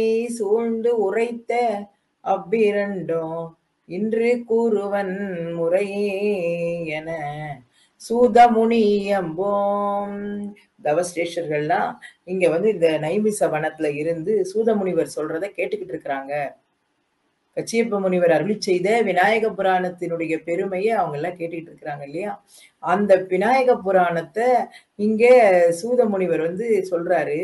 சூழ்ந்து உரைத்த அவ்விரண்டும் இன்று கூறுவன் முறையே என சூதமுனியம்போம் தவஸ்ரேஷர்கள்லாம் இங்க வந்து இந்த நைமிச வனத்துல இருந்து சூதமுனிவர் சொல்றத கேட்டுக்கிட்டு இருக்கிறாங்க கச்சியப்ப முனிவர் அருளி செய்த விநாயக புராணத்தினுடைய பெருமையை அவங்க எல்லாம் கேட்டுக்கிட்டு இருக்கிறாங்க இல்லையா அந்த விநாயக புராணத்தை இங்க சூத முனிவர் வந்து சொல்றாரு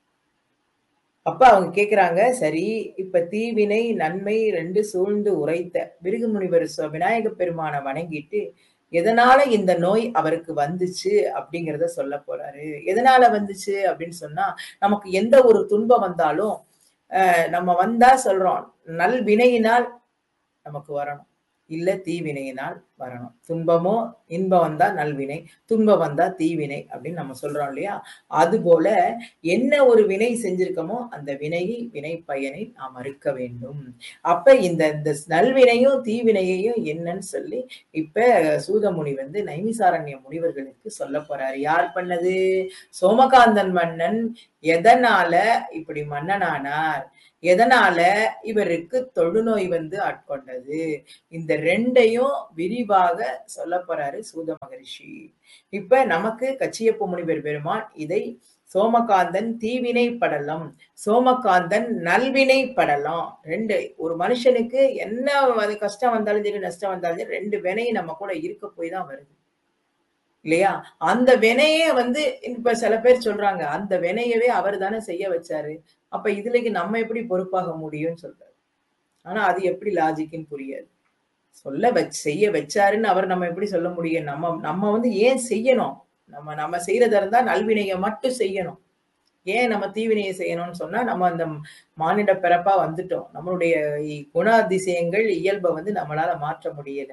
அப்ப அவங்க கேக்குறாங்க சரி இப்ப தீவினை நன்மை ரெண்டு சூழ்ந்து உரைத்த பிருகு முனிவர் சொ- விநாயக பெருமானை வணங்கிட்டு எதனால இந்த நோய் அவருக்கு வந்துச்சு அப்படிங்கிறத சொல்ல போறாரு எதனால வந்துச்சு அப்படின்னு சொன்னா நமக்கு எந்த ஒரு துன்பம் வந்தாலும் அஹ், நம்ம வந்தா சொல்றோம் நல் வினையினால் நமக்கு வரணும் இல்ல தீவினையினால் வரணும் துன்பமோ இன்பம் வந்தா நல்வினை துன்பம் வந்தா தீவினை அப்படின்னு நம்ம சொல்றோம் இல்லையா அது போல என்ன ஒரு வினை செஞ்சிருக்கோமோ அந்த வினையை வினை பயனை நாம் மறுக்க வேண்டும் அப்ப இந்த இந்த நல்வினையும் தீவினையையும் என்னன்னு சொல்லி இப்ப சூதமுனி வந்து நைமிசாரண்ய முனிவர்களுக்கு சொல்ல போறாரு யார் பண்ணது சோமகாந்தன் மன்னன் எதனால இப்படி மன்னனானார் எதனால இவருக்கு தொழுநோய் வந்து ஆட்கொண்டது இந்த ரெண்டையும் விரிவாக சொல்ல போறாரு சூத மகரிஷி இப்ப நமக்கு கச்சியப்ப முனிவர் பெருமான் இதை சோமகாந்தன் தீவினை படலம் சோமகாந்தன் நல்வினை படலம் ரெண்டு ஒரு மனுஷனுக்கு என்ன அது கஷ்டம் வந்தாலும் சரி நஷ்டம் வந்தாலும் சரி ரெண்டு வினை நம்ம கூட இருக்க போய் தான் வருது இல்லையா அந்த வினையே வந்து இப்ப சில பேர் சொல்றாங்க அந்த வினையவே அவர் தானே செய்ய வச்சாரு அப்ப இதுலக்கு நம்ம எப்படி பொறுப்பாக முடியும்னு சொல்றாரு ஆனா அது எப்படி லாஜிக்குன்னு புரியாது சொல்ல வச் செய்ய வச்சாருன்னு அவர் நம்ம எப்படி சொல்ல முடியும் நம்ம நம்ம வந்து ஏன் செய்யணும் நம்ம நம்ம செய்யறதா இருந்தா நல்வினையை மட்டும் செய்யணும் ஏன் நம்ம தீவினையை செய்யணும்னு சொன்னா நம்ம அந்த மானிட பிறப்பா வந்துட்டோம் நம்மளுடைய இ- குணாதிசயங்கள் இயல்பை வந்து நம்மளால மாற்ற முடியல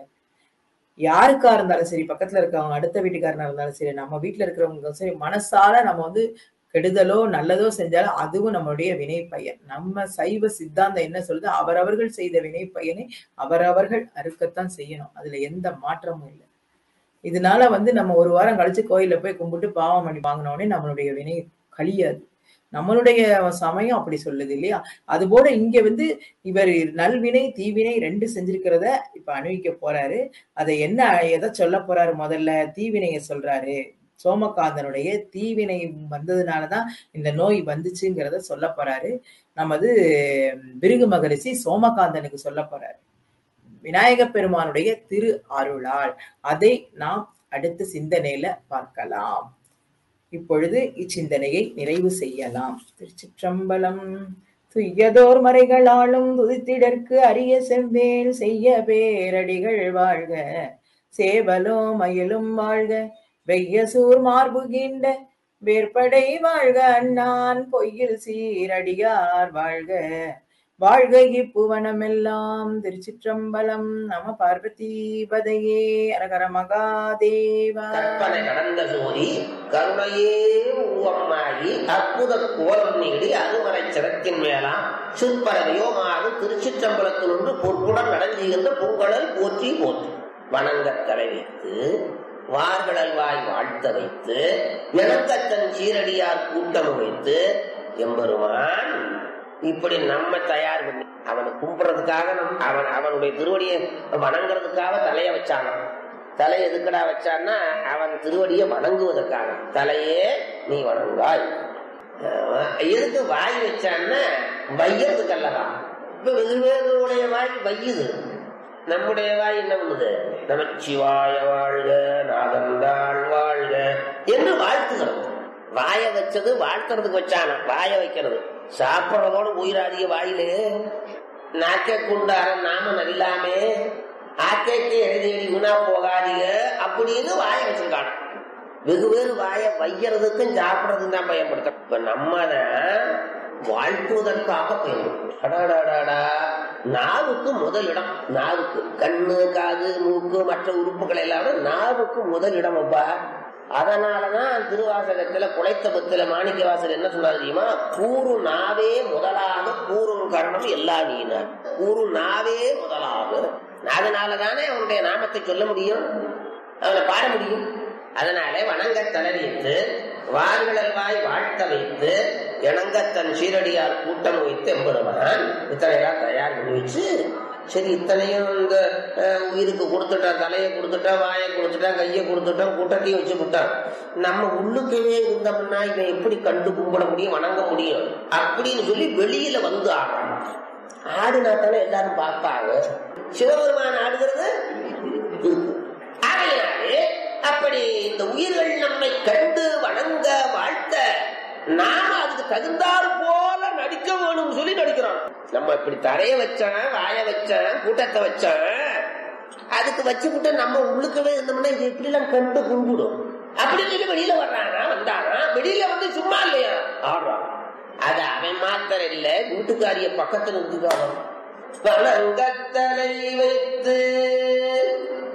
யாருக்கா இருந்தாலும் சரி பக்கத்துல இருக்கவங்க அடுத்த வீட்டுக்காரனா இருந்தாலும் சரி நம்ம வீட்டுல இருக்கிறவங்க சரி மனசால நம்ம வந்து கெடுதலோ நல்லதோ செஞ்சாலும் அதுவும் நம்மளுடைய வினை பயன் நம்ம சைவ சித்தாந்தம் என்ன சொல்லுது அவரவர்கள் செய்த வினை பயனை அவரவர்கள் அறுக்கத்தான் செய்யணும் அதுல எந்த மாற்றமும் இல்லை இதனால வந்து நம்ம ஒரு வாரம் கழிச்சு கோயில்ல போய் கும்பிட்டு பாவம் பண்ணி வாங்கினோடனே நம்மளுடைய வினை கழியாது நம்மளுடைய சமயம் அப்படி சொல்லுது இல்லையா அது போல இங்க வந்து இவர் நல்வினை தீவினை ரெண்டு செஞ்சிருக்கிறத இப்ப அணிவிக்க போறாரு அதை என்ன எதை சொல்ல போறாரு முதல்ல தீவினைய சொல்றாரு சோமகாந்தனுடைய தீவினை வந்ததுனாலதான் இந்த நோய் வந்துச்சுங்கிறத சொல்ல போறாரு நமது பிருகு மகரிஷி சோமகாந்தனுக்கு சொல்ல போறாரு விநாயக பெருமானுடைய திரு அருளால் அதை நாம் அடுத்த சிந்தனையில பார்க்கலாம் இப்பொழுது இச்சிந்தனையை நிறைவு செய்யலாம் திருச்சிற்றம்பலம் துய்யதோர் மறைகளாலும் துதித்திடற்கு அரிய செவ்வேல் செய்ய பேரடிகள் வாழ்க சேவலோ மயிலும் வாழ்க வெய்ய சூர் மார்புகின்ற வேற்படை வாழ்க அண்ணான் பொய்யில் சீரடியார் வாழ்க வாழ்க இப்புவனமெல்லாம் திருச்சிற்றம்பலம் நம பார்வதி பதையே அரகர மகாதேவா கற்பனை கடந்த ஜோதி கருணையே உருவமாகி அற்புத கோலம் நீடி அருமறை சிறத்தின் மேலாம் சுற்பர வியோமாக திருச்சிற்றம்பலத்திலிருந்து பொற்புடன் நடந்துகின்ற பூங்கடல் போற்றி போற்றி வணங்கத் தலை வைத்து வார்கடல் வாய் வாழ்த்த வைத்து எனக்கத்தன் சீரடியார் கூட்டம் வைத்து எம்பெருமான் இப்படி நம்ம தயார் பண்ணி அவனை கும்பிடுறதுக்காக நம் அவன் அவனுடைய திருவடியை வணங்குறதுக்காக தலைய வச்சானாம் தலை எதுக்கடா வச்சான்னா அவன் திருவடியை வணங்குவதற்காக தலையே நீ வணங்காய் ஆஹ் எதுக்கு வாய் வச்சான்னா வையறதுக்கு அல்லவா இப்ப வெகுவேறுடைய வாய் வையுது நம்முடைய வாய் என்ன பண்ணுது நமச்சிவாய வாழ்க நாதந்தாள் வாழ்க என்று வாழ்த்துகிறோம் வாய வச்சது வாழ்த்துறதுக்கு வச்சான வாய வைக்கிறது சாப்பிடுறதோட உயிராதிய வாயிலே நாக்க குண்டார நாம நல்லாமே ஆக்கைக்கு எழுதி உணா போகாதீங்க அப்படின்னு வாய வச்சிருக்காங்க வெகு பேர் வாய வையறதுக்கும் சாப்பிடறதுக்கும் தான் பயன்படுத்த இப்ப நம்ம தான் வாழ்த்துவதற்காக பயன்படுத்தும் அடாடாடாடா நாவுக்கு முதல் இடம் நாவுக்கு கண்ணு காது மூக்கு மற்ற உறுப்புகள் எல்லாம் விட நாவுக்கு முதல் இடம் அப்பா அதனாலதான் திருவாசகத்துல குலைத்த பத்துல மாணிக்க வாசல் என்ன சொன்னார் தெரியுமா கூறு நாவே முதலாக கூறும் கரணம் எல்லா நீனார் கூறு நாவே முதலாக அதனாலதானே அவனுடைய நாமத்தை சொல்ல முடியும் அவனை பாட முடியும் அதனாலே வணங்க தலைவித்து வார்களல்வாய் வாழ்த்த வைத்து இணங்கத்தன் சீரடியார் கூட்டம் வைத்து எம்பெருமான் இத்தனையெல்லாம் தயார் பண்ணி வச்சு சரி இத்தனையும் இந்த அஹ், உயிருக்கு கொடுத்துட்டான் தலையை கொடுத்துட்டான் வாயை கொடுத்துட்டான் கையை கொடுத்துட்டான் கூட்டத்தையும் வச்சு விட்டான் நம்ம உள்ளுக்கவே இருந்தோம்னா இவன் எப்படி கண்டு கும்பிட முடியும் வணங்க முடியும் அப்படின்னு சொல்லி வெளியில வந்து ஆடுறான் ஆடுனா தானே எல்லாரும் பார்ப்பாங்க சிவபெருமான் ஆடுகிறது இருக்கு. ஆகையினாலே அப்படி இந்த உயிர்கள் நம்மை கண்டு வணங்க வாழ்த்த நாம அதுக்கு தகுந்தாறு போல நடிக்க வேணும்னு சொல்லி நடிக்கிறோம் நம்ம இப்படி தரைய வச்சேன் வாய வச்சேன் கூட்டத்தை வச்சேன் அதுக்கு வச்சுக்கிட்டு நம்ம உள்ளுக்கவே இருந்தோம்னா இது எப்படி எல்லாம் கண்டு கும்பிடும் அப்படின்னு சொல்லி வெளியில வர்றானா வந்தானா வெளியில வந்து சும்மா இல்லையா ஆடுறான் அது அவன் மாத்திரம் இல்ல வீட்டுக்காரிய பக்கத்துல இருந்துக்காரன் வணங்கத்தலை வைத்து